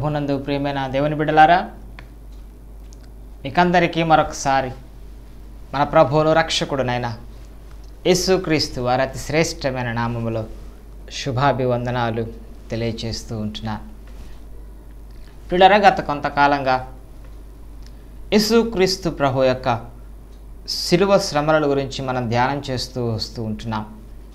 ప్రభునందు ప్రియమైన దేవుని బిడ్డలారా మీకందరికీ మరొకసారి మన ప్రభువును రక్షకుడునైన యేసుక్రీస్తు వారి అతి శ్రేష్టమైన నామములో శుభాభివందనాలు తెలియచేస్తూ ఉంటున్నాను పిల్లరా గత కొంతకాలంగా యేసుక్రీస్తు ప్రభు యొక్క శిలువ శ్రమల గురించి మనం ధ్యానం చేస్తూ వస్తూ ఉంటున్నాం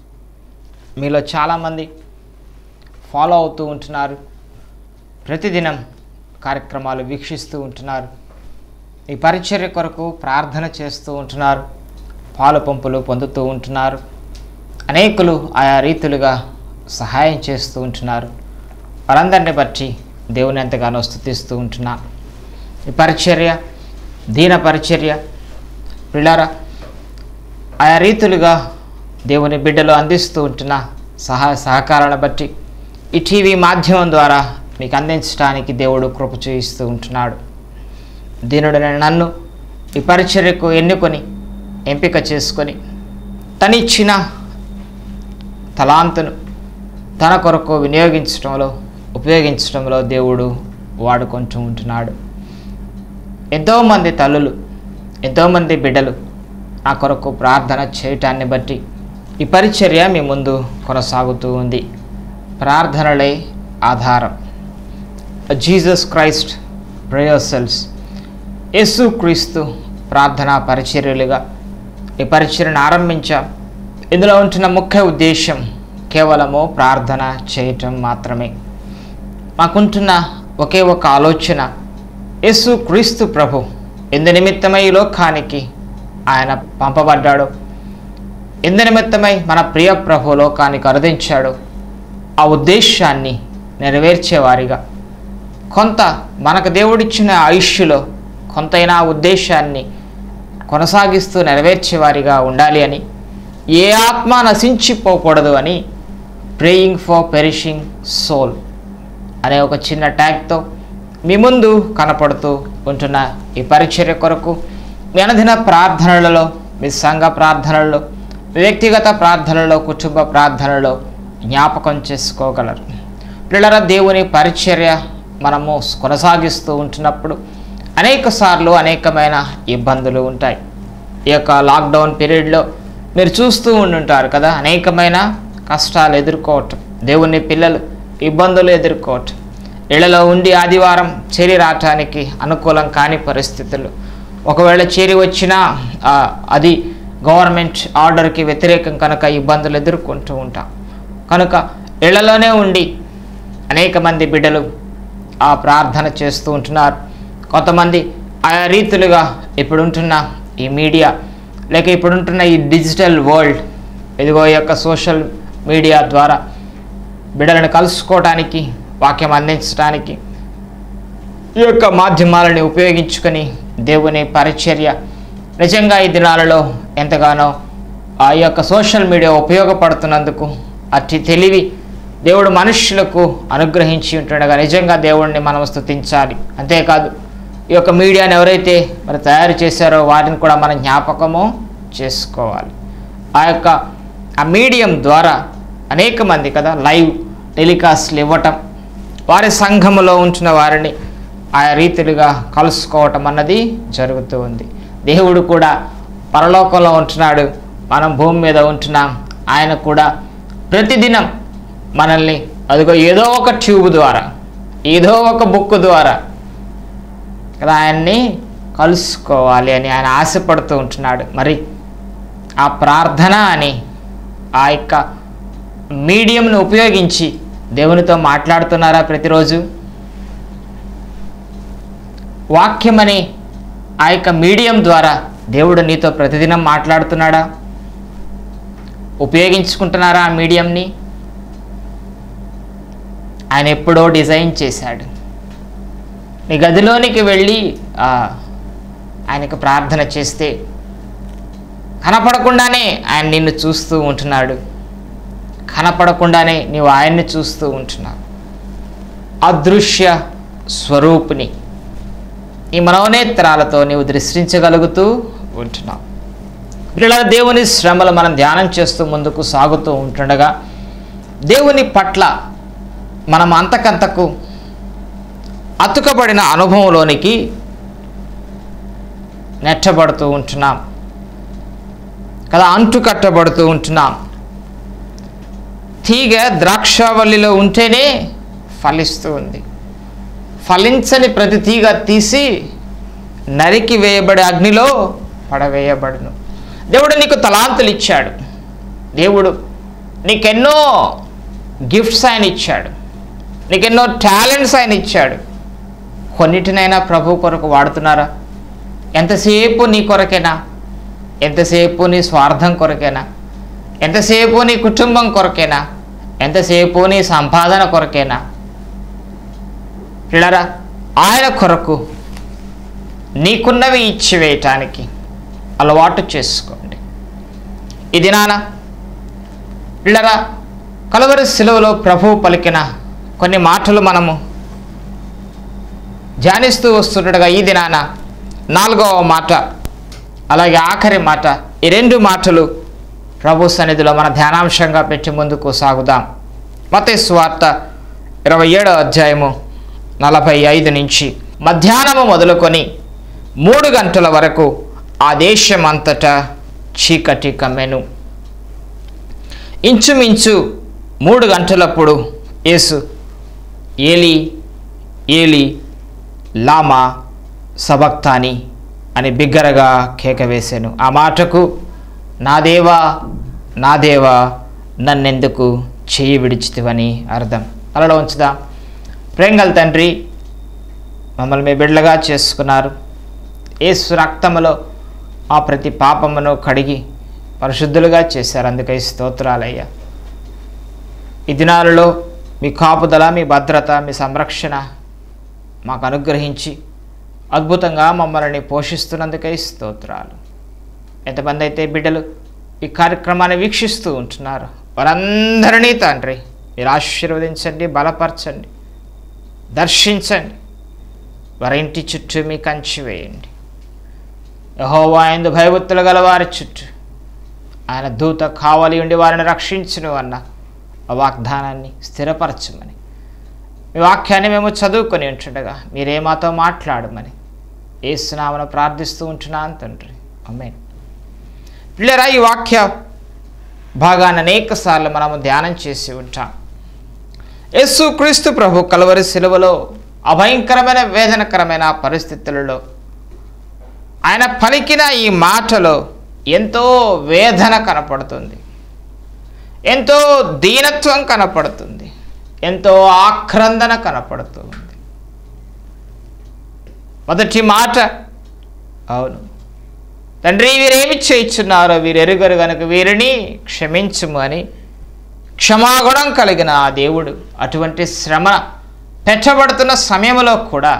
మీలో చాలామంది ఫాలో అవుతూ ఉంటున్నారు ప్రతిదినం కార్యక్రమాలు వీక్షిస్తూ ఉంటున్నారు ఈ పరిచర్య కొరకు ప్రార్థన చేస్తూ ఉంటున్నారు పాలు పంపులు పొందుతూ ఉంటున్నారు అనేకులు ఆయా రీతులుగా సహాయం చేస్తూ ఉంటున్నారు వారందరిని బట్టి దేవుని ఎంతగానో స్థుతిస్తూ ఉంటున్నాను ఈ పరిచర్య దీన పరిచర్య పిల్లారా ఆయా రీతులుగా దేవుని బిడ్డలు అందిస్తూ ఉంటున్న సహాయ సహకారాలను బట్టి ఈ టీవీ మాధ్యమం ద్వారా మీకు అందించడానికి దేవుడు కృప చూయిస్తూ ఉంటున్నాడు దీనుడైన నన్ను ఈ పరిచర్యకు ఎన్నుకొని ఎంపిక చేసుకొని తనిచ్చిన తలాంతును తన కొరకు వినియోగించడంలో ఉపయోగించడంలో దేవుడు వాడుకుంటూ ఉంటున్నాడు ఎంతోమంది తల్లులు ఎంతోమంది బిడ్డలు నా కొరకు ప్రార్థన చేయటాన్ని బట్టి ఈ పరిచర్య మీ ముందు కొనసాగుతూ ఉంది ప్రార్థనలే ఆధారం జీసస్ క్రైస్ట్ ప్రేయర్ సెల్స్ యేసు క్రీస్తు ప్రార్థనా పరిచర్యలుగా ఈ పరిచర్యను ఆరంభించాం ఇందులో ఉంటున్న ముఖ్య ఉద్దేశం కేవలము ప్రార్థన చేయటం మాత్రమే మాకుంటున్న ఒకే ఒక ఆలోచన యేసు క్రీస్తు ప్రభు ఎందు నిమిత్తమై ఈ లోకానికి ఆయన పంపబడ్డాడు ఎందు నిమిత్తమై మన ప్రియ ప్రభు లోకానికి అరుదించాడు ఆ ఉద్దేశాన్ని నెరవేర్చేవారిగా కొంత మనకు దేవుడిచ్చిన ఆయుష్లో కొంతైనా ఆ ఉద్దేశాన్ని కొనసాగిస్తూ నెరవేర్చేవారిగా ఉండాలి అని ఏ ఆత్మ నశించిపోకూడదు అని ప్రేయింగ్ ఫర్ పెరిషింగ్ సోల్ అనే ఒక చిన్న ట్యాగ్తో మీ ముందు కనపడుతూ ఉంటున్న ఈ పరిచర్య కొరకు మీ అనుదిన ప్రార్థనలలో మీ సంఘ ప్రార్థనలలో మీ వ్యక్తిగత ప్రార్థనలో కుటుంబ ప్రార్థనలో జ్ఞాపకం చేసుకోగలరు పిల్లల దేవుని పరిచర్య మనము కొనసాగిస్తూ ఉంటున్నప్పుడు అనేక సార్లు అనేకమైన ఇబ్బందులు ఉంటాయి ఈ యొక్క లాక్డౌన్ పీరియడ్లో మీరు చూస్తూ ఉండుంటారు కదా అనేకమైన కష్టాలు ఎదుర్కోవటం దేవుని పిల్లలు ఇబ్బందులు ఎదుర్కోవటం ఇళ్లలో ఉండి ఆదివారం చేరి రావటానికి అనుకూలం కాని పరిస్థితులు ఒకవేళ చేరి వచ్చినా ఆ, అది గవర్నమెంట్ ఆర్డర్కి వ్యతిరేకం కనుక ఇబ్బందులు ఎదుర్కొంటూ ఉంటాం కనుక ఇళ్లలోనే ఉండి అనేక మంది బిడ్డలు ఆ ప్రార్థన చేస్తూ ఉంటున్నారు కొంతమంది ఆయా రీతులుగా ఇప్పుడుంటున్న ఈ మీడియా లేక ఇప్పుడుంటున్న ఈ డిజిటల్ వరల్డ్ ఇదిగో ఈ యొక్క సోషల్ మీడియా ద్వారా బిడ్డలను కలుసుకోవడానికి వాక్యం అందించడానికి ఈ యొక్క మాధ్యమాలని ఉపయోగించుకొని దేవుని పరిచర్య నిజంగా ఈ దినాలలో ఎంతగానో ఆ యొక్క సోషల్ మీడియా ఉపయోగపడుతున్నందుకు అతి తెలివి దేవుడు మనుష్యులకు అనుగ్రహించి ఉంటుండగా నిజంగా దేవుడిని మనం స్తుతించాలి అంతేకాదు ఈ యొక్క మీడియాని ఎవరైతే మరి తయారు చేశారో వాటిని కూడా మనం జ్ఞాపకము చేసుకోవాలి ఆ యొక్క ఆ మీడియం ద్వారా అనేక మంది కదా లైవ్ టెలికాస్ట్లు ఇవ్వటం వారి సంఘములో ఉంచిన వారిని ఆయా రీతిలుగా కలుసుకోవటం అన్నది జరుగుతూ ఉంది దేవుడు కూడా పరలోకంలో ఉంటున్నాడు మనం భూమి మీద ఉంటున్నాం ఆయన కూడా ప్రతిదినం మనల్ని అదిగో ఏదో ఒక ట్యూబ్ ద్వారా ఏదో ఒక బుక్ ద్వారా కదా ఆయన్ని కలుసుకోవాలి అని ఆయన ఆశపడుతూ ఉంటున్నాడు మరి ఆ ప్రార్థన అని ఆ యొక్క మీడియంను ఉపయోగించి దేవునితో మాట్లాడుతున్నారా ప్రతిరోజు వాక్యమని ఆ యొక్క మీడియం ద్వారా దేవుడు నీతో ప్రతిదినం మాట్లాడుతున్నాడా ఉపయోగించుకుంటున్నారా ఆ మీడియంని ఆయన ఎప్పుడో డిజైన్ చేశాడు నీ గదిలోనికి వెళ్ళి ఆ, ఆయనకు ప్రార్థన చేస్తే కనపడకుండానే ఆయన నిన్ను చూస్తూ ఉంటున్నాడు కనపడకుండానే నీవు ఆయన్ని చూస్తూ ఉంటున్నావు అదృశ్య స్వరూపుని ఈ మనోనేత్రాలతో నీవు దృష్టించగలుగుతూ ఉంటున్నావు పిల్లల దేవుని శ్రమలు మనం ధ్యానం చేస్తూ ముందుకు సాగుతూ ఉంటుండగా దేవుని పట్ల మనం అంతకంతకు అతుకబడిన అనుభవంలోనికి నెట్టబడుతూ ఉంటున్నాం కదా అంటు కట్టబడుతూ ఉంటున్నాం తీగ ద్రాక్షావల్లిలో ఉంటేనే ఫలిస్తూ ఉంది ఫలించని ప్రతి తీగ తీసి నరికి వేయబడే అగ్నిలో పడవేయబడును దేవుడు నీకు తలాంతులు ఇచ్చాడు దేవుడు నీకెన్నో గిఫ్ట్స్ ఆయన ఇచ్చాడు నీకెన్నో టాలెంట్స్ ఆయన ఇచ్చాడు కొన్నిటినైనా ప్రభు కొరకు వాడుతున్నారా ఎంతసేపు నీ కొరకేనా ఎంతసేపు నీ స్వార్థం కొరకేనా ఎంతసేపు నీ కుటుంబం కొరకేనా ఎంతసేపు నీ సంపాదన కొరకేనా పిల్లరా ఆయన కొరకు నీకున్నవి ఇచ్చివేయటానికి అలవాటు చేసుకోండి ఇది నాన్న పిల్లరా కలవరి శిలువలో ప్రభువు పలికిన కొన్ని మాటలు మనము ధ్యానిస్తూ వస్తుండగా ఈ దినాన నాలుగవ మాట అలాగే ఆఖరి మాట ఈ రెండు మాటలు ప్రభు సన్నిధిలో మన ధ్యానాంశంగా పెట్టి ముందుకు సాగుదాం మత స్వార్త ఇరవై ఏడో అధ్యాయము నలభై ఐదు నుంచి మధ్యాహ్నము మొదలుకొని మూడు గంటల వరకు ఆ దేశం అంతటా చీకటి కమ్మెను ఇంచుమించు మూడు గంటలప్పుడు యేసు ఏలి ఏలి లామా సబక్తాని అని బిగ్గరగా కేక వేశాను ఆ మాటకు నా దేవా నా దేవా నన్నెందుకు చెయ్యి విడిచితివని అర్థం అలా ఉంచుదాం ప్రేంగల్ తండ్రి మమ్మల్ని మీ బిడ్డలుగా చేసుకున్నారు ఏసు రక్తములో ఆ ప్రతి పాపమును కడిగి పరిశుద్ధులుగా చేశారు అందుకై స్తోత్రాలయ్యా ఈ దినాలలో మీ కాపుదల మీ భద్రత మీ సంరక్షణ మాకు అనుగ్రహించి అద్భుతంగా మమ్మల్ని పోషిస్తున్నందుకై స్తోత్రాలు ఎంతమంది అయితే బిడ్డలు ఈ కార్యక్రమాన్ని వీక్షిస్తూ ఉంటున్నారు వారందరినీ తండ్రి మీరు ఆశీర్వదించండి బలపరచండి దర్శించండి వారి ఇంటి చుట్టూ మీ కంచి వేయండి యహోవా ఎందు భయభక్తులు గల వారి చుట్టూ ఆయన దూత కావాలి ఉండి వారిని రక్షించును అన్న ఆ వాగ్దానాన్ని స్థిరపరచమని మీ వాక్యాన్ని మేము చదువుకొని ఉంటుండగా మీరే మాతో మాట్లాడమని ఏసునామను ప్రార్థిస్తూ ఉంటున్నాను తండ్రి అమ్మే పిల్లరా ఈ వాక్య భాగాన్ని అనేక సార్లు మనము ధ్యానం చేసి ఉంటాం యేసు క్రీస్తు ప్రభు కలవరి శిలువలో అభయంకరమైన వేదనకరమైన పరిస్థితులలో ఆయన పలికిన ఈ మాటలో ఎంతో వేదన కనపడుతుంది ఎంతో దీనత్వం కనపడుతుంది ఎంతో ఆక్రందన కనపడుతుంది మొదటి మాట అవును తండ్రి వీరేమి చేయించున్నారో వీరు ఎరుగరు గనుక వీరిని క్షమించుము అని క్షమాగుణం కలిగిన ఆ దేవుడు అటువంటి శ్రమ పెట్టబడుతున్న సమయంలో కూడా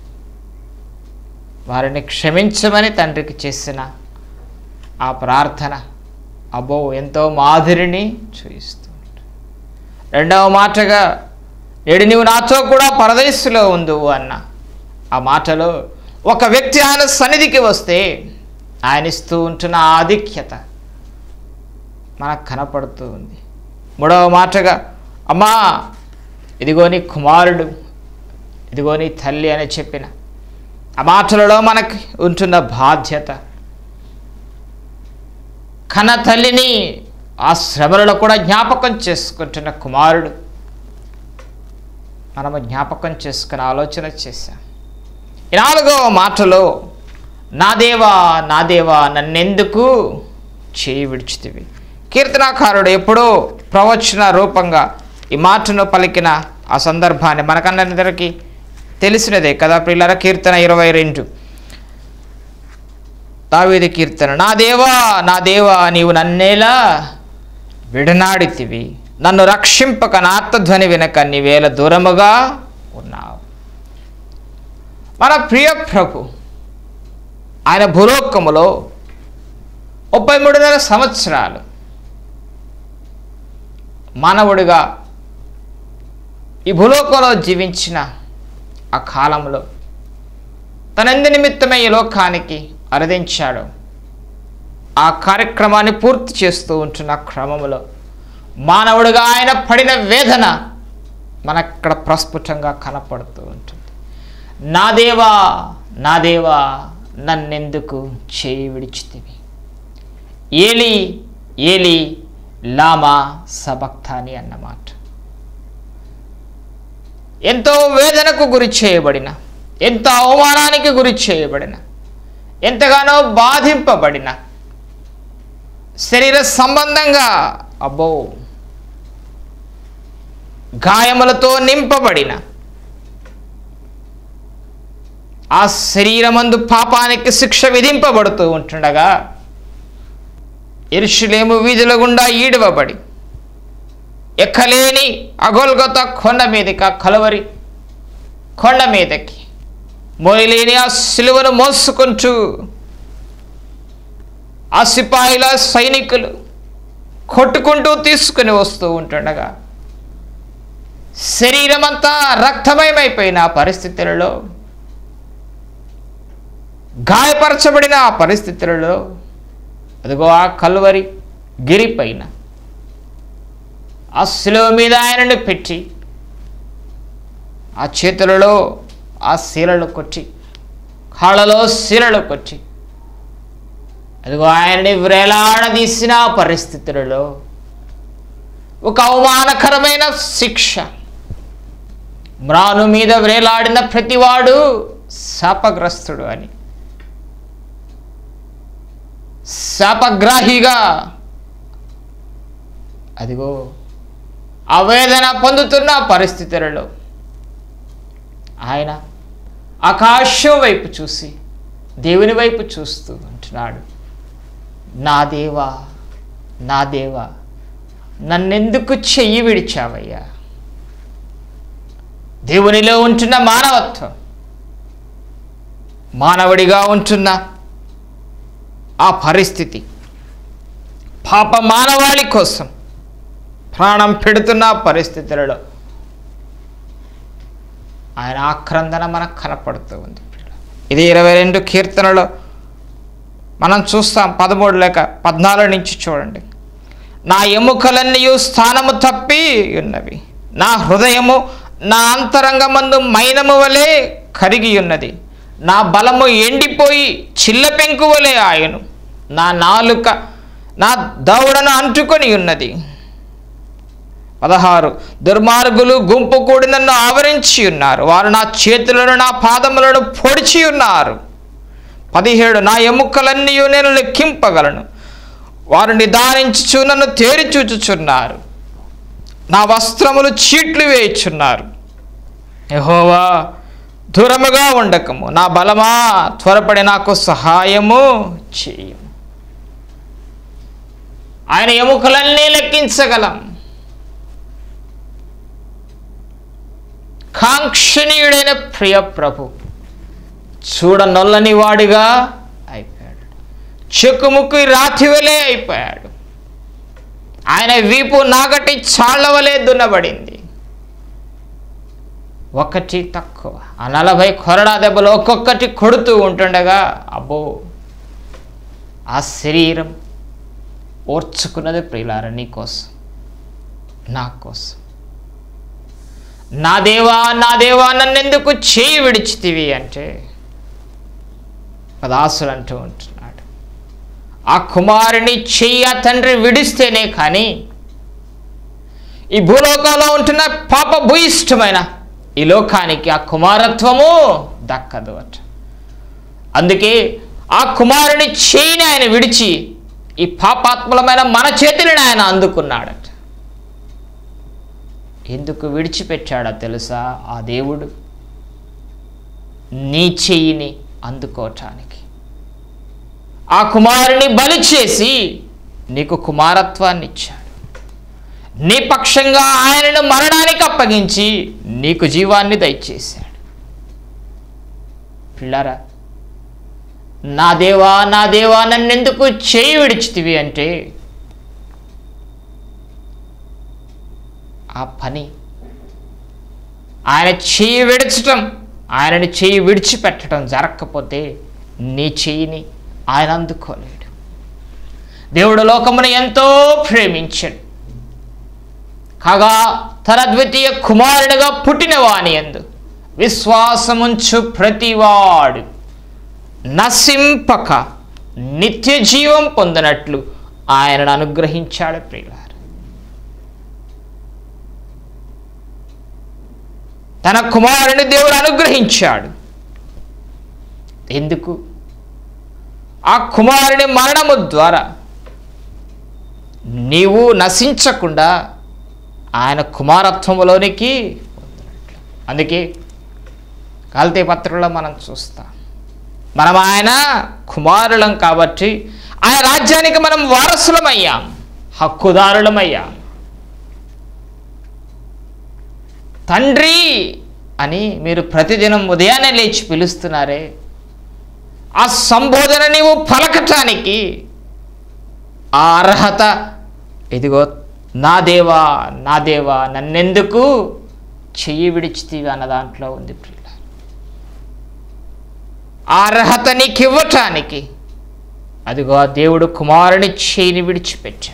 వారిని క్షమించమని తండ్రికి చేసిన ఆ ప్రార్థన అబ్బో ఎంతో మాధురిని చూయిస్తుంది రెండవ మాటగా నేడు నీవు నాతో కూడా పరదేశంలో ఉందువు అన్న ఆ మాటలో ఒక వ్యక్తి ఆయన సన్నిధికి వస్తే ఆయన ఇస్తూ ఉంటున్న ఆధిక్యత మనకు కనపడుతూ ఉంది మూడవ మాటగా అమ్మా ఇదిగో నీ కుమారుడు ఇదిగో నీ తల్లి అని చెప్పిన ఆ మాటలలో మనకి ఉంటున్న బాధ్యత కన్న తల్లిని ఆ శ్రమలలో కూడా జ్ఞాపకం చేసుకుంటున్న కుమారుడు మనము జ్ఞాపకం చేసుకుని ఆలోచన చేశాం ఈ నాలుగవ మాటలో నా దేవా నా దేవా నన్నెందుకు చేయి విడిచితివి కీర్తనాకారుడు ఎప్పుడో ప్రవచన రూపంగా ఈ మాటను పలికిన ఆ సందర్భాన్ని మనకందరికీ తెలిసినదే కదా పిల్లల కీర్తన ఇరవై రెండు దావీది కీర్తన నా దేవా నా దేవా నీవు నన్నేలా విడనాడితివి నన్ను రక్షింపక నా ఆర్తధ్వని వినక నీవేల దూరముగా ఉన్నావు మన ప్రియ ప్రభు ఆయన భూలోకములో ముప్పై మూడున్నర సంవత్సరాలు మానవుడిగా ఈ భూలోకంలో జీవించిన ఆ కాలంలో తనంది నిమిత్తమై ఈ లోకానికి అరదించాడు ఆ కార్యక్రమాన్ని పూర్తి చేస్తూ ఉంటున్న క్రమంలో మానవుడిగా ఆయన పడిన వేదన మనక్కడ ప్రస్ఫుటంగా కనపడుతూ ఉంటుంది నా దేవా నా దేవా నన్నెందుకు చేయి విడిచితివి ఏలి ఏలి లామా సబక్తాని అన్నమాట ఎంతో వేదనకు గురి చేయబడిన ఎంత అవమానానికి గురి చేయబడిన ఎంతగానో బాధింపబడిన శరీర సంబంధంగా అబ్బో గాయములతో నింపబడిన ఆ శరీరమందు పాపానికి శిక్ష విధింపబడుతూ ఉంటుండగా ఎరుషులేము వీధుల గుండా ఈడవబడి ఎక్కలేని అగోల్గొత కొండ మీదకి ఆ కలవరి కొండ మీదకి మోయలేని ఆ సిలువను మోసుకుంటూ ఆ సిపాయిల సైనికులు కొట్టుకుంటూ తీసుకుని వస్తూ ఉంటుండగా శరీరం అంతా రక్తమయమైపోయిన ఆ పరిస్థితులలో గాయపరచబడిన ఆ పరిస్థితులలో అదిగో ఆ కల్వరి గిరి పైన ఆ శిలువ మీద ఆయనను పెట్టి ఆ చేతులలో ఆ శీలలు కొట్టి కాళ్ళలో శీలలు కొట్టి అదిగో ఆయనని వ్రేలాడదీసిన ఆ పరిస్థితులలో ఒక అవమానకరమైన శిక్ష మ్రాను మీద వ్రేలాడిన ప్రతివాడు శాపగ్రస్తుడు అని శాపగ్రాహిగా అదిగో ఆవేదన పొందుతున్న పరిస్థితులలో ఆయన ఆకాశం వైపు చూసి దేవుని వైపు చూస్తూ అంటున్నాడు నా దేవా నా దేవా నన్నెందుకు చెయ్యి విడిచావయ్యా దేవునిలో ఉంటున్న మానవత్వం మానవుడిగా ఉంటున్న ఆ పరిస్థితి పాప మానవాళి కోసం ప్రాణం పెడుతున్న పరిస్థితులలో ఆయన ఆక్రందన మనకు కనపడుతూ ఉంది ఇది ఇరవై రెండు కీర్తనలో మనం చూస్తాం పదమూడు లేక పద్నాలుగు నుంచి చూడండి నా ఎముకలన్నీ స్థానము తప్పి ఉన్నవి నా హృదయము నా అంతరంగమందు మైనము వలె కరిగి ఉన్నది నా బలము ఎండిపోయి చిల్ల పెంకు వలె ఆయను నా నాలుక నా దౌడను అంటుకొని ఉన్నది పదహారు దుర్మార్గులు గుంపు కూడి నన్ను ఆవరించి ఉన్నారు వారు నా చేతులను నా పాదములను పొడిచి ఉన్నారు పదిహేడు నా ఎముకలన్నీ నేను లెక్కింపగలను వారు నిదానించుచు నన్ను తేరి చూచుచున్నారు నా వస్త్రములు చీట్లు వేయుచున్నారు యహోవా దూరముగా ఉండకము నా బలమా త్వరపడి నాకు సహాయము చేయము ఆయన ఎముకలన్నీ లెక్కించగలం కాంక్షణీయుడైన ప్రియ ప్రభు చూడనొల్లని వాడిగా అయిపోయాడు చెక్కుముక్కు రాతివలే అయిపోయాడు ఆయన వీపు నాగటి చాళ్ల వలె దున్నబడింది ఒకటి తక్కువ ఆ నలభై కొరడా దెబ్బలు ఒక్కొక్కటి కొడుతూ ఉంటుండగా అబ్బో ఆ శరీరం ఓర్చుకున్నది ప్రియులార నీ కోసం నా కోసం నా దేవా నా దేవా నన్నెందుకు చేయి విడిచితివి అంటే దాసులు అంటూ ఉంటున్నాడు ఆ కుమారుని చెయ్యి ఆ తండ్రి విడిస్తేనే కానీ ఈ భూలోకంలో ఉంటున్న పాప భూయిష్టమైన ఈ లోకానికి ఆ కుమారత్వము దక్కదు అట అందుకే ఆ కుమారుని చేయిని ఆయన విడిచి ఈ పాపాత్మలమైన మన చేతులను ఆయన అందుకున్నాడట ఎందుకు విడిచిపెట్టాడో తెలుసా ఆ దేవుడు నీ చెయ్యిని అందుకోవటానికి ఆ కుమారుని బలి చేసి నీకు కుమారత్వాన్ని ఇచ్చాడు నీ పక్షంగా ఆయనను మరణానికి అప్పగించి నీకు జీవాన్ని దయచేశాడు పిల్లరా నా దేవా నా దేవా నన్నెందుకు చేయి విడిచితివి అంటే ఆ పని ఆయన చెయ్యి విడచటం ఆయనని చెయ్యి విడిచిపెట్టడం జరగకపోతే నీ చెయ్యిని ఆయన అందుకోలేడు దేవుడు లోకమును ఎంతో ప్రేమించాడు కాగా తన ద్వితీయ కుమారునిగా పుట్టిన వాని ఎందు విశ్వాసముంచు ప్రతివాడు నశింపక నిత్య జీవం పొందినట్లు ఆయనను అనుగ్రహించాడు ప్రియులారు తన కుమారుని దేవుడు అనుగ్రహించాడు ఎందుకు ఆ కుమారుని మరణము ద్వారా నీవు నశించకుండా ఆయన కుమారత్వములోనికి అందుకే కాల్తీ పత్రంలో మనం చూస్తాం మనం ఆయన కుమారులం కాబట్టి ఆయన రాజ్యానికి మనం వారసులమయ్యాం హక్కుదారులమయ్యాం తండ్రి అని మీరు ప్రతిదినం ఉదయాన్నే లేచి పిలుస్తున్నారే ఆ సంబోధన నీవు పలకటానికి ఆ అర్హత ఇదిగో నా దేవా నా దేవా నన్నెందుకు చెయ్యి విడిచితివి అన్న దాంట్లో ఉంది ప్రియుల ఆ అర్హత నీకు ఇవ్వటానికి అదిగో ఆ దేవుడు కుమారుని చేయిని విడిచిపెట్టాడు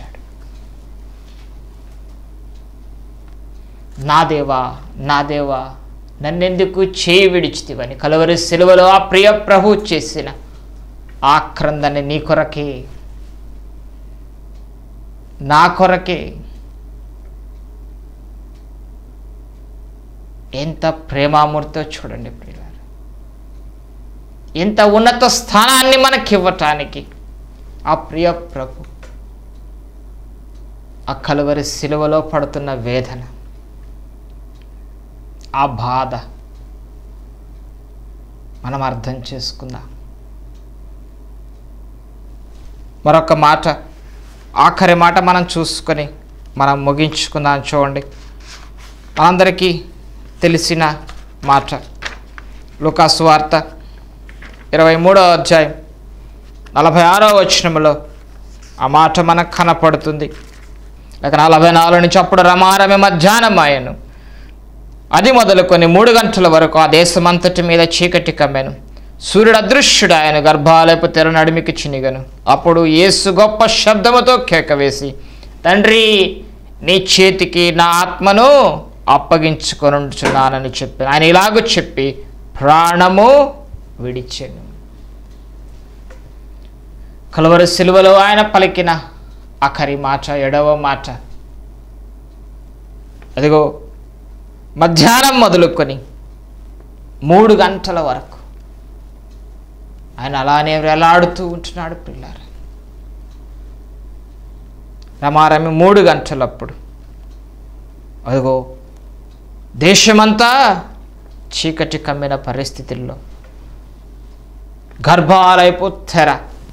నా దేవా నా దేవా నన్నెందుకు చేయి విడిచితివని కలవరి సెలవులో ఆ ప్రియ ప్రభు చేసిన ఆక్రందని నీ కొరకే నా కొరకే ఎంత ప్రేమామూర్తో చూడండి ప్రియులారు ఎంత ఉన్నత స్థానాన్ని మనకివ్వటానికి ఆ ప్రియ ప్రభు ఆ కలువరి సిలువలో పడుతున్న వేదన ఆ బాధ మనం అర్థం చేసుకుందాం మరొక మాట ఆఖరి మాట మనం చూసుకొని మనం ముగించుకుందాం చూడండి మనందరికీ తెలిసిన మాట లుకాసు వార్త ఇరవై మూడో అధ్యాయం నలభై ఆరో వచనంలో ఆ మాట మనకు కనపడుతుంది లేక నలభై నాలుగు నుంచి అప్పుడు రమారమే మధ్యాహ్నం ఆయను అది మొదలుకొని మూడు గంటల వరకు ఆ దేశమంతటి మీద చీకటి కమ్మెను సూర్యుడు అదృశ్యుడు ఆయన గర్భాలయపు తెర నడిమికి చినిగను అప్పుడు యేసు గొప్ప శబ్దముతో కేక వేసి తండ్రి నీ చేతికి నా ఆత్మను అప్పగించుకొనుచున్నానని చెప్పి ఆయన ఇలాగూ చెప్పి ప్రాణము విడిచెను కలువరి సిలువలో ఆయన పలికిన ఆఖరి మాట ఎడవ మాట అదిగో మధ్యాహ్నం మొదలుకొని మూడు గంటల వరకు ఆయన అలానే వేలాడుతూ ఉంటున్నాడు పిల్లలు రమారమి మూడు గంటలప్పుడు అదిగో దేశమంతా చీకటి కమ్మిన పరిస్థితుల్లో గర్భాలయపు తెర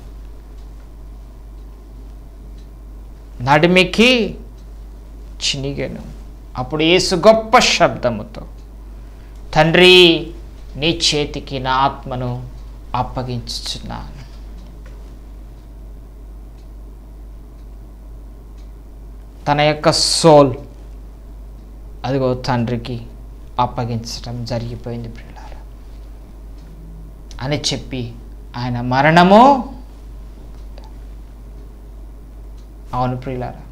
నడిమికి చినిగెను అప్పుడు యేసు గొప్ప శబ్దముతో తండ్రి నీ చేతికి నా ఆత్మను అప్పగించుచున్నాను తన యొక్క సోల్ అదిగో తండ్రికి అప్పగించడం జరిగిపోయింది ప్రియులారా అని చెప్పి ఆయన మరణము అవును ప్రియులారా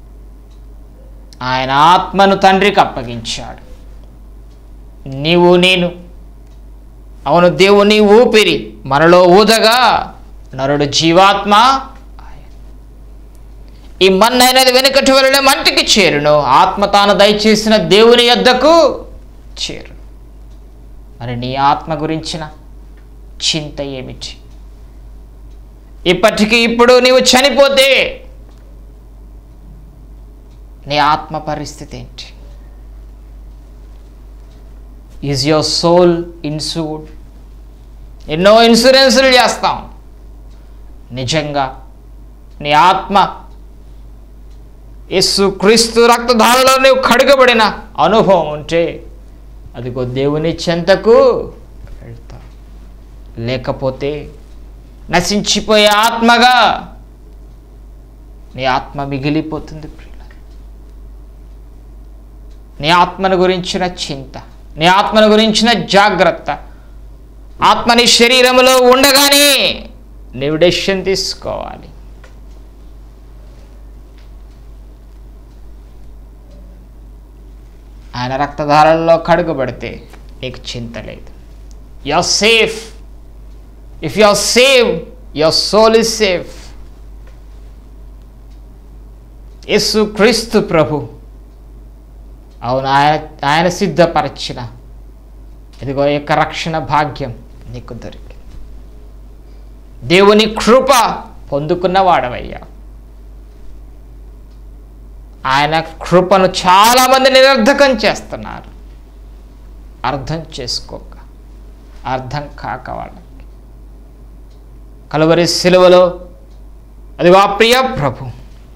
ఆయన ఆత్మను తండ్రికి అప్పగించాడు నీవు నేను అవును దేవుని ఊపిరి మనలో ఊదగా నరుడు జీవాత్మ ఆయన. ఈ మన్నైనది వెనుకటి వలన మంటికి చేరును ఆత్మ తాను దయచేసిన దేవుని యొద్దకు చేరు మరి నీ ఆత్మ గురించిన చింత ఏమిటి ఇప్పటికి ఇప్పుడు నీవు చనిపోతే నీ ఆత్మ పరిస్థితి ఏంటి ఈజ్ యువర్ సోల్ ఇన్సూర్డ్ ఎన్నో ఇన్సూరెన్సులు చేస్తాం నిజంగా నీ ఆత్మ యేసు క్రీస్తు రక్తధారలో నీవు కడుగబడిన అనుభవం ఉంటే అదిగో దేవుని చెంతకు వెళ్తావు లేకపోతే నశించిపోయే ఆత్మగా నీ ఆత్మ మిగిలిపోతుంది ప్రియుల నీ ఆత్మను గురించిన చింత నీ ఆత్మను గురించిన జాగ్రత్త ఆత్మ నీ శరీరంలో ఉండగానే నీవు డెసిషన్ తీసుకోవాలి ఆయన రక్తధారల్లో కడుగుబడితే నీకు చింత లేదు you are safe if you are save your soul is safe యేసు క్రీస్తు ప్రభు అవును ఆయన ఆయన సిద్ధపరచిన ఇదిగో ఈ యొక్క రక్షణ భాగ్యం నీకు దొరికింది దేవుని కృప పొందుకున్న వాడవయ్యా ఆయన కృపను చాలామంది నిరర్ధకం చేస్తున్నారు అర్థం చేసుకోక అర్థం కాక వాళ్ళకి కలువరి సిలువలో అదిగో ఆ ప్రియ ప్రభు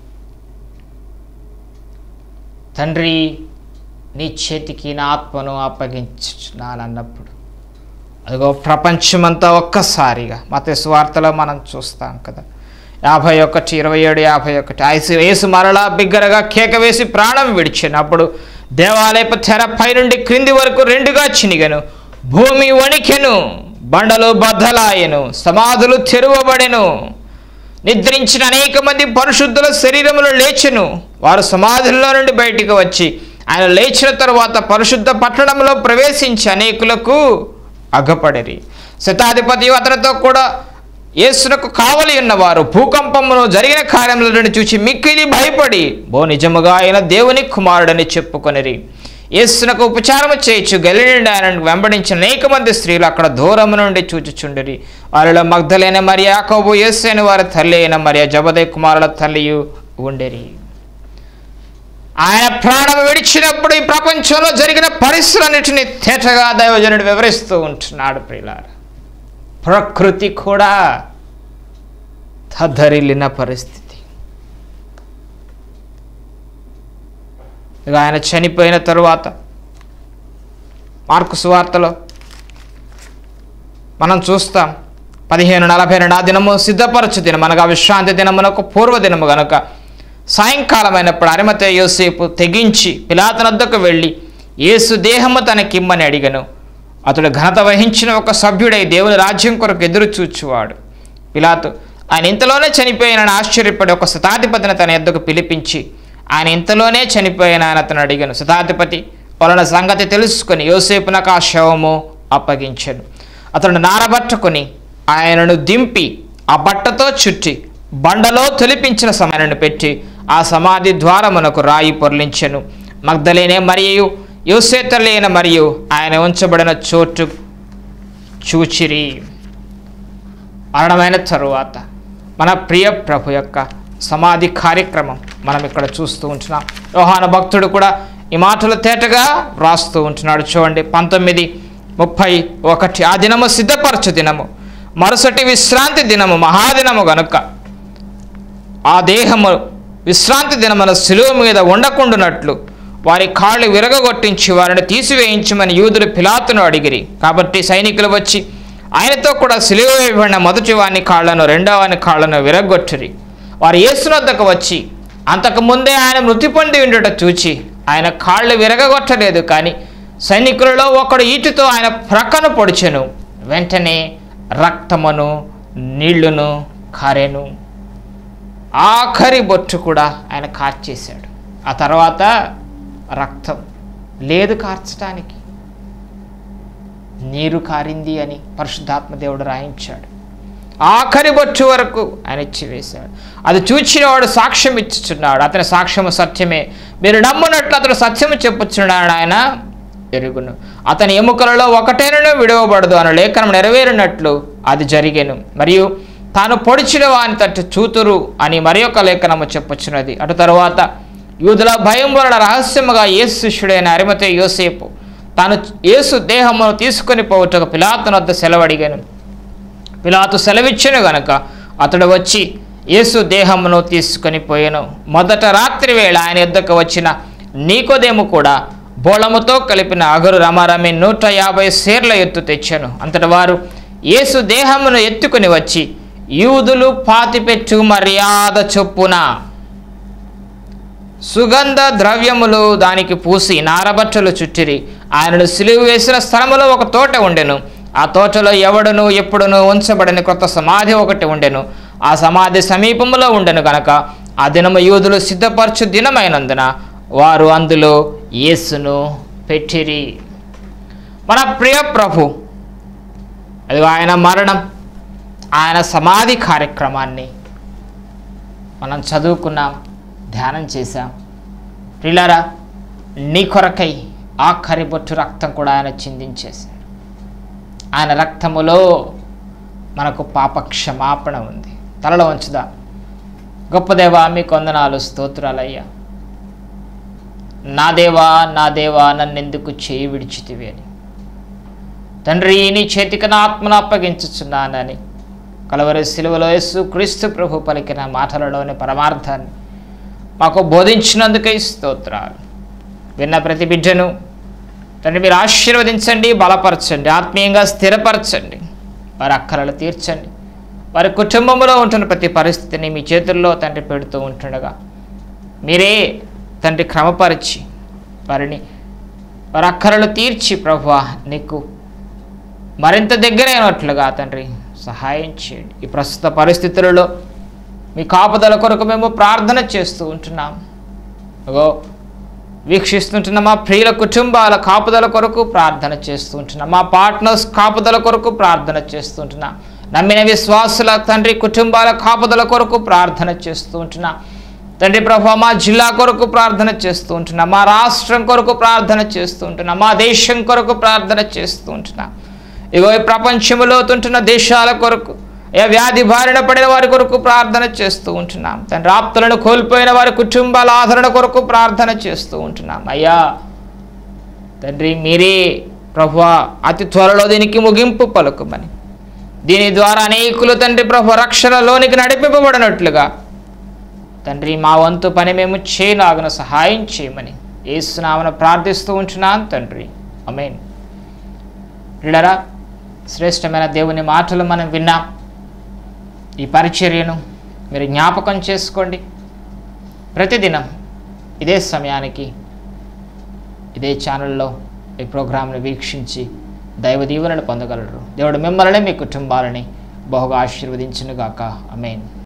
తండ్రి నీ చేతికి నా ఆత్మను అప్పగించున్నానన్నప్పుడు అదిగో ప్రపంచమంతా ఒక్కసారిగా మత వార్తలో మనం చూస్తాం కదా యాభై ఒకటి ఇరవై ఏడు యాభై ఒకటి ఐసు వేసు మరలా బిగ్గరగా కేక వేసి ప్రాణం విడిచినప్పుడు దేవాలయపు తెర పైనుండి క్రింది వరకు రెండుగా చినిగను భూమి వణికెను బండలు బద్దలాయెను సమాధులు తెరువబడెను నిద్రించిన అనేక మంది పరిశుద్ధుల శరీరములు లేచెను వారు సమాధుల్లో నుండి బయటికి వచ్చి ఆయన లేచిన తరువాత పరిశుద్ధ పట్టణంలో ప్రవేశించి అనేకులకు అగపడిరి శతాధిపతి అతనితో కూడా యేసునకు కావలి ఉన్నవారు భూకంపమును జరిగిన కార్యములను చూచి మిక్కిలి భయపడి బో నిజముగా ఆయన దేవుని కుమారుడని చెప్పుకొనిరి యేసునకు ఉపచారము చేయొచ్చు గలిని ఆయన వెంబడించిన అనేక మంది స్త్రీలు అక్కడ దూరము నుండి చూచుచుండిరి వారిలో మగ్ధలైన మరి యాకోబు యేసు అని వారి తల్లి అయిన మరి జబదే కుమారుల తల్లియు ఉండేరి ఆయన ప్రాణం విడిచినప్పుడు ఈ ప్రపంచంలో జరిగిన పరిస్థితులన్నిటిని తేటగా దైవజనుడు వివరిస్తూ ఉంటున్నాడు ప్రియులార ప్రకృతి కూడా తద్దరిల్లిన పరిస్థితి ఇక ఆయన చనిపోయిన తరువాత మార్కు సువార్తలో మనం చూస్తాం పదిహేను నలభై రెండు ఆ దినము సిద్ధపరచు దినం అనగా విశ్రాంతి దినమునకు పూర్వదినము గనుక సాయంకాలమైనప్పుడు అరిమతే యోసేపు తెగించి పిలాతనద్దకు వెళ్ళి యేసు దేహము తనకిమ్మని అడిగను అతడు ఘనత వహించిన ఒక సభ్యుడై దేవుని రాజ్యం కొరకు ఎదురు చూచువాడు పిలాతు ఆయన ఇంతలోనే చనిపోయినని ఆశ్చర్యపడి ఒక శతాధిపతిని తన ఎద్దకు పిలిపించి ఆయన ఇంతలోనే చనిపోయిన అని అతను అడిగాను శతాధిపతి వలన సంగతి తెలుసుకొని యోసేపునకు ఆ శవము అప్పగించాను అతడు నారబట్టుకొని ఆయనను దింపి ఆ బట్టతో చుట్టి బండలో తొలిపించిన సమయాన్ని పెట్టి ఆ సమాధి ద్వారమునకు రాయి పొర్లించెను మగ్ధలేనే మరియు యోసేతలేన మరియు ఆయన ఉంచబడిన చోటు చూచిరి మరణమైన తరువాత మన ప్రియ ప్రభు యొక్క సమాధి కార్యక్రమం మనం ఇక్కడ చూస్తూ ఉంటున్నాం యోహాన భక్తుడు కూడా ఈ మాటలు తేటగా వ్రాస్తూ ఉంటున్నాడు చూడండి పంతొమ్మిది ముప్పై ఒకటి ఆ దినము సిద్ధపరచు దినము మరుసటి విశ్రాంతి దినము మహాదినము గనుక ఆ దేహము విశ్రాంతి దినమున శిలువ మీద ఉండకుండునట్లు వారి కాళ్ళు విరగగొట్టించి వారిని తీసివేయించమని యూదులు పిలాతును అడిగిరి కాబట్టి సైనికులు వచ్చి ఆయనతో కూడా సిలువ వేయబడిన మొదటి వాని కాళ్లను రెండవ వాని కాళ్లను విరగొట్టిరి వారు యేసునొద్దకు వచ్చి అంతకు ముందే ఆయన మృతి పొంది ఉండుట చూచి ఆయన కాళ్ళు విరగగొట్టలేదు కానీ సైనికులలో ఒకడు ఈటితో ఆయన ప్రక్కను పొడిచెను వెంటనే రక్తమును నీళ్లును కారెను ఆఖరి బొట్టు కూడా ఆయన కార్చేశాడు ఆ తర్వాత రక్తం లేదు కార్చడానికి నీరు కారింది అని పరిశుద్ధాత్మ దేవుడు రాయించాడు ఆఖరి బొట్టు వరకు ఆయన ఇచ్చివేశాడు అది చూచినవాడు సాక్ష్యం ఇచ్చుచున్నాడు అతని సాక్ష్యము సత్యమే మీరు నమ్మునట్లు అతడు సత్యము చెప్పుచున్నాడు ఆయన ఎరుగును అతని ఎముకలలో ఒకటేనూ విడవబడదు అన్న లేఖనం నెరవేరినట్లు అది జరిగెను మరియు తాను పొడిచిన వాని తట్టు చూతురు అని మరి ఒక లేఖనము చెప్పుచున్నది అటు తరువాత యూదుల భయం వలన రహస్యముగా యేసు శిష్యుడైన అరిమతే యోసేపు తాను యేసు దేహమును తీసుకొని పోవటకు పిలాతును వద్ద సెలవడిగాను పిలాతు సెలవిచ్చెను గనక అతడు వచ్చి యేసు దేహమును తీసుకొని పోయాను మొదట రాత్రి వేళ ఆయన యొద్దకు వచ్చిన నీకోదేము కూడా బోళముతో కలిపిన అగరు రమారమి నూట యాభై సేర్ల ఎత్తు తెచ్చాను అంతటి వారు యేసు దేహమును ఎత్తుకుని వచ్చి యూదులు పాతిపెట్టు మర్యాద చొప్పున సుగంధ ద్రవ్యములు దానికి పూసి నారబట్టలు చుట్టిరి ఆయనను సిలువ వేసిన స్థలములో ఒక తోట ఉండెను ఆ తోటలో ఎవడును ఎప్పుడును ఉంచబడని కొత్త సమాధి ఒకటి ఉండెను ఆ సమాధి సమీపములో ఉండెను గనక ఆ దినము యూదులు సిద్ధపరచు దినమైనందున వారు అందులో యేసును పెట్టిరి మన ప్రియ ప్రభు అది ఆయన మరణం ఆయన సమాధి కార్యక్రమాన్ని మనం చదువుకున్నాం ధ్యానం చేశాం ప్రిలారా నీ కొరకై ఆఖరి బొట్టు రక్తం కూడా ఆయన చిందించేశాడు ఆయన రక్తములో మనకు పాప క్షమాపణ ఉంది తలలో ఉంచుదా గొప్ప దేవా మీ కొందనాలు స్తోత్రాలయ్యా నా దేవా నా దేవా నన్నెందుకు చేయి విడిచితివి అని తండ్రి నీ చేతికి నా ఆత్మను అప్పగించుచున్నానని కలవరి సిలువలో యేసు క్రీస్తు ప్రభు పలికిన మాటలలోని పరమార్థాన్ని మాకు బోధించినందుకై స్తోత్రాలు విన్న ప్రతి బిడ్డను తండ్రి మీరు ఆశీర్వదించండి బలపరచండి ఆత్మీయంగా స్థిరపరచండి వారి అక్కరలు తీర్చండి వారి కుటుంబంలో ఉంటున్న ప్రతి పరిస్థితిని మీ చేతుల్లో తండ్రి పెడుతూ ఉంటుండగా మీరే తండ్రి క్రమపరిచి వారిని వారి అక్కరలు తీర్చి ప్రభు నీకు మరింత దగ్గరైనట్లుగా తండ్రి సహాయం చేయండి ఈ ప్రస్తుత పరిస్థితులలో మీ కాపుదల కొరకు మేము ప్రార్థన చేస్తూ ఉంటున్నాం అగో వీక్షిస్తుంటున్న మా ప్రియుల కుటుంబాల కాపుదల కొరకు ప్రార్థన చేస్తూ ఉంటున్నాం మా పార్ట్నర్స్ కాపుదల కొరకు ప్రార్థన చేస్తుంటున్నాం నమ్మిన విశ్వాసుల తండ్రి కుటుంబాల కాపుదల కొరకు ప్రార్థన చేస్తూ ఉంటున్నాం తండ్రి ప్రభు మా జిల్లా కొరకు ప్రార్థన చేస్తూ ఉంటున్నాం మా రాష్ట్రం కొరకు ప్రార్థన చేస్తూ ఉంటున్నాం మా దేశం కొరకు ప్రార్థన చేస్తూ ఉంటున్నాం ఇగో ఈ ప్రపంచంలో ఉంటున్న దేశాల కొరకు ఏ వ్యాధి బారిన పడిన వారి కొరకు ప్రార్థన చేస్తూ ఉంటున్నాం తండ్రి ఆప్తులను కోల్పోయిన వారి కుటుంబాల ఆదరణ కొరకు ప్రార్థన చేస్తూ ఉంటున్నాం అయ్యా తండ్రి మీరే ప్రభు అతి త్వరలో దీనికి ముగింపు పలుకుమని దీని ద్వారా అనేకులు తండ్రి ప్రభు రక్షణలోనికి నడిపింపబడినట్లుగా తండ్రి మా వంతు పని మేము చేయలాగిన సహాయం చేయమని ఏసునామన ప్రార్థిస్తూ ఉంటున్నాను తండ్రి అమేన్ ప్రియులరా శ్రేష్టమైన దేవుని మాటలు మనం విన్నాం ఈ పరిచర్యను మీరు జ్ఞాపకం చేసుకోండి ప్రతిదినం ఇదే సమయానికి ఇదే ఛానల్లో ఈ ప్రోగ్రాంను వీక్షించి దైవ దీవెనలు పొందగలరు దేవుడు మిమ్మల్ని మీ కుటుంబాలని బహుగా ఆశీర్వదించునుగాక అమేన్